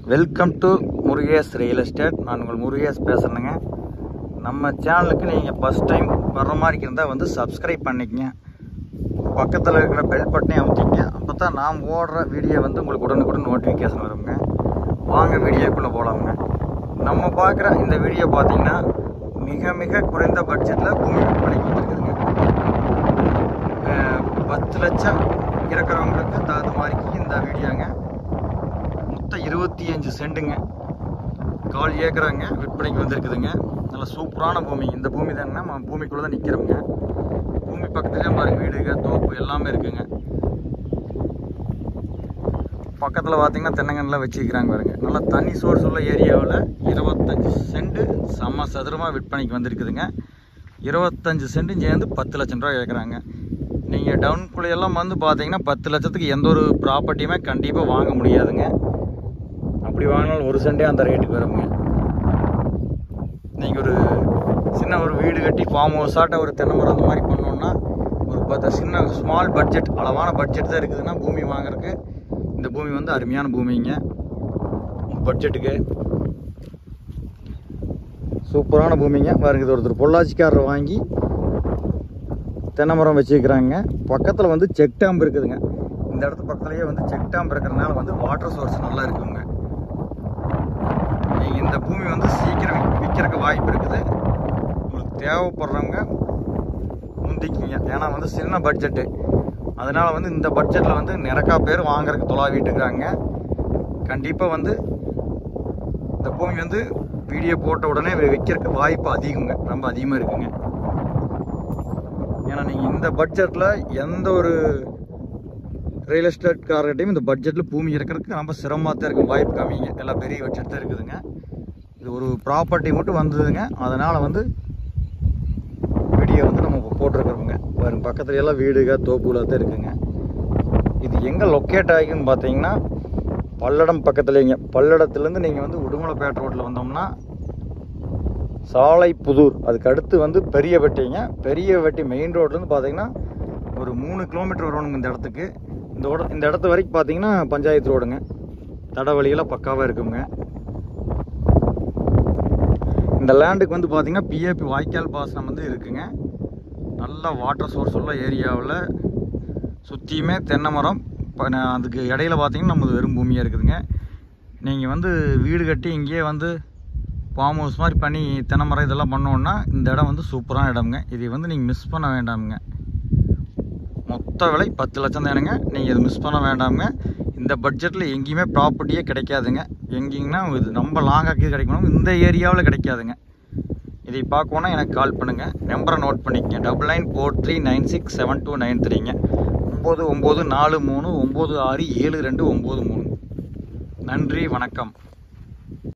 welcome to Murugesh real estate நான் உங்கள் முருகேஷ் பேசுகிறேங்க நம்ம சேனலுக்கு நீங்கள் ஃபஸ்ட் டைம் வர்ற மாதிரி இருந்தால் வந்து சப்ஸ்கிரைப் பண்ணிக்கங்க பக்கத்தில் இருக்கிற பெல் பட்டனையும் அமுத்திங்க அப்போ தான் நான் ஓடுற வீடியோ வந்து உங்களுக்கு உடனுக்குடன் நோட்டிஃபிகேஷன் வருங்க வாங்க வீடியோக்குள்ளே போகலாமுங்க நம்ம பார்க்குற இந்த வீடியோ பார்த்தீங்கன்னா மிக மிக குறைந்த பட்ஜெட்டில் பூமி விற்பனைக்கு இருக்குதுங்க அஹ் பத்து லட்சம் இருக்கிறவங்களுக்கு தகுந்த மாதிரிக்கு இந்த வீடியோங்க மொத்தம் இருபத்தி அஞ்சு சென்ட்டுங்க கால் ஏக்கராங்க விற்பனைக்கு வந்திருக்குதுங்க நல்ல சூப்பரான பூமி இந்த பூமி தாங்க நம்ம பூமிக்குள்ளே தான் நிற்கிறோங்க பூமி பக்கத்துலேயே பாருங்க வீடுங்க தோப்பு எல்லாமே இருக்குங்க பக்கத்தில் பார்த்தீங்கன்னா தென்னங்கன்லாம் வச்சுக்கிறாங்க பாருங்க நல்லா தண்ணி சோர்ஸ் உள்ள ஏரியாவில் இருபத்தஞ்சு சென்ட் சம சதுரமாக விற்பனைக்கு வந்திருக்குதுங்க இருபத்தஞ்சு சென்ட்டும் சேர்ந்து பத்து லட்சம் ரூபா கேட்குறாங்க நீங்கள் டவுனுக்குள்ளேயெல்லாம் வந்து பார்த்தீங்கன்னா பத்து லட்சத்துக்கு எந்த ஒரு ப்ராப்பர்ட்டியுமே கண்டிப்பாக வாங்க முடியாதுங்க அப்படி வாங்கினாலும் ஒரு சென்டே அந்த ரேட்டுக்கு வருங்க நீங்கள் ஒரு சின்ன ஒரு வீடு கட்டி ஃபார்ம் ஹவுஸ் ஆட்ட ஒரு தென்னை மரம் அந்த மாதிரி பண்ணோன்னா ஒரு பத்து சின்ன ஸ்மால் பட்ஜெட் அளவான பட்ஜெட் தான் இருக்குதுன்னா பூமி வாங்குறதுக்கு இந்த பூமி வந்து அருமையான பூமிங்க பட்ஜெட்டுக்கு சூப்பரான பூமிங்க பாருங்க இது ஒருத்தர் பொள்ளாச்சிக்காரர் வாங்கி தென்னை மரம் வச்சுக்கிறாங்க பக்கத்தில் வந்து செக் டேம் இருக்குதுங்க இந்த இடத்து பக்கத்துலேயே வந்து செக் டேம் இருக்கிறதுனால வந்து வாட்டர் சோர்ஸ் நல்லா இருக்குங்க நீங்க இந்த பூமி வந்து சீக்கிரம் விற்கிறதுக்கு வாய்ப்பு இருக்குது உங்களுக்கு தேவைப்படுறவங்க முந்திக்கிங்க ஏன்னா வந்து சின்ன பட்ஜெட்டு அதனால் வந்து இந்த பட்ஜெட்டில் வந்து நிறக்கா பேர் வாங்குறதுக்கு தொலாவிட்டு இருக்கிறாங்க கண்டிப்பாக வந்து இந்த பூமி வந்து வீடியோ போட்ட உடனே விற்கிறதுக்கு வாய்ப்பு அதிகங்க ரொம்ப அதிகமாக இருக்குங்க ஏன்னா நீங்கள் இந்த பட்ஜெட்டில் எந்த ஒரு ரியல் எஸ்டேட் கார்கிட்டையும் இந்த பட்ஜெட்டில் பூமி இருக்கிறதுக்கு ரொம்ப சிரமமாக தான் இருக்கும் வாய்ப்பு கம்மிங்க எல்லாம் பெரிய பட்ஜெட் தான் இருக்குதுங்க இது ஒரு ப்ராப்பர்ட்டி மட்டும் வந்ததுங்க அதனால் வந்து வீடியோ வந்து நம்ம இப்போ போட்டிருக்கிறோங்க பாருங்க பக்கத்துல எல்லாம் வீடுக தோப்புல தான் இருக்குங்க இது எங்கே லொக்கேட் ஆகிக்குன்னு பார்த்தீங்கன்னா பல்லடம் பக்கத்துலேங்க பல்லடத்துலேருந்து நீங்கள் வந்து உடுமலைப்பேட்டை ரோட்டில் வந்தோம்னா சாலை புதூர் அதுக்கு அடுத்து வந்து பெரிய வெட்டிங்க பெரிய வெட்டி மெயின் ரோட்லேருந்து பார்த்தீங்கன்னா ஒரு மூணு கிலோமீட்டர் வரணுங்க இந்த இடத்துக்கு இந்த ஓட இந்த இடத்து வரைக்கும் பார்த்தீங்கன்னா பஞ்சாயத்து ரோடுங்க தட வழியெல்லாம் பக்காவாக இருக்குங்க இந்த லேண்டுக்கு வந்து பார்த்தீங்கன்னா பிஏபி வாய்க்கால் பாசனம் வந்து இருக்குங்க நல்ல வாட்டர் சோர்ஸ் உள்ள ஏரியாவில் சுற்றியுமே தென்னை மரம் இப்போ நான் அதுக்கு இடையில பார்த்தீங்கன்னா நமது வெறும் பூமியாக இருக்குதுங்க நீங்கள் வந்து வீடு கட்டி இங்கேயே வந்து ஃபார்ம் ஹவுஸ் மாதிரி பண்ணி தென்னை மரம் இதெல்லாம் பண்ணோன்னா இந்த இடம் வந்து சூப்பரான இடம்ங்க இதை வந்து நீங்கள் மிஸ் பண்ண வேண்டாமுங்க மொத்த விலை பத்து லட்சம் தானுங்க நீங்கள் இது மிஸ் பண்ண வேண்டாமுங்க இந்த பட்ஜெட்டில் எங்கேயுமே ப்ராப்பர்ட்டியே கிடைக்காதுங்க எங்கேங்கன்னா இது ரொம்ப லாங்காக கிடைக்கணும் இந்த ஏரியாவில் கிடைக்காதுங்க இதை பார்க்கணுன்னா எனக்கு கால் பண்ணுங்கள் நம்பரை நோட் பண்ணிக்கங்க double nine four three nine six seven two nine த்ரீங்க ஒம்பது ஒம்பது நாலு மூணு ஒம்பது ஆறு ஏழு ரெண்டு ஒம்பது மூணு நன்றி வணக்கம்